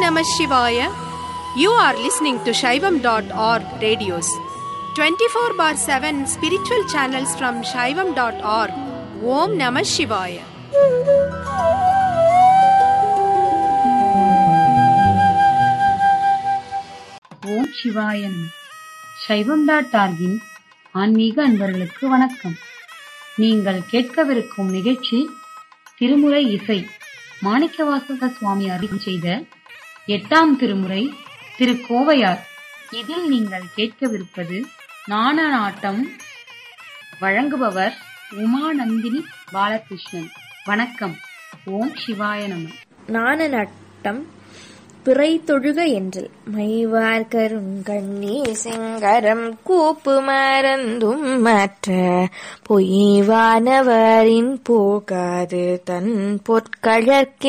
Namah Shivaya. You are listening to Shaivam.org radios. 24 bar 7 spiritual channels from Shaivam.org. Om Namah Shivaya. ஓம் சிவாயனம் சைவம் dot ஆர்கின் ஆன்மீக அன்பர்களுக்கு வணக்கம் நீங்கள் கேட்கவிருக்கும் நிகழ்ச்சி திருமுறை இசை மாணிக்கவாசக சுவாமி அருள் செய்த எட்டாம் திருமுறை திருக்கோவையார் இதில் நீங்கள் கேட்கவிருப்பது நாண நாட்டம் வழங்குபவர் உமாநந்தினி பாலகிருஷ்ணன் வணக்கம் ஓம் சிவாய நம நாண நட்டம் பிறை தொழுக என்றல் மைவார் கருங்கண்ணி செங்கரம் கூப்பு மறந்தும் மற்ற பொய்வானவரின் போகாது தன் பொற்கழற்கே